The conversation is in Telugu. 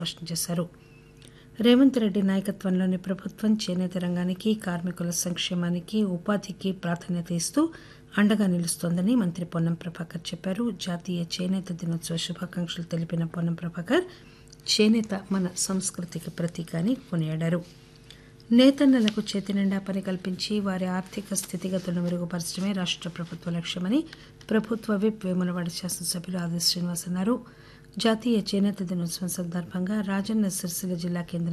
స్పష్టం చేశారు రేవంత్ రెడ్డి నాయకత్వంలోని ప్రభుత్వం చేనేత రంగానికి కార్మికుల సంక్షేమానికి ఉపాధికి ప్రాధాన్యత ఇస్తూ అండగా నిలుస్తోందని మంత్రి పొన్నం ప్రభాకర్ చెప్పారు జాతీయ చేనేత దినోత్సవ శుభాకాంక్షలు తెలిపిన పొన్నం ప్రభాకర్ చేనేత మన సంస్కృతికి ప్రతీక అని కొనియాడారు నేతన్నలకు చేతినిండా పని కల్పించి వారి ఆర్థిక స్థితిగతులను మెరుగుపరచడమే రాష్ట్ర ప్రభుత్వ లక్ష్యమని ప్రభుత్వ విప్ వేములవాడ శాసనసభ్యులు ఆది శ్రీనివాస్ అన్నారు జాతీయ చేనేత దినోత్సవం సందర్భంగా రాజన్న సిరిసిల్ల జిల్లా కేంద్రం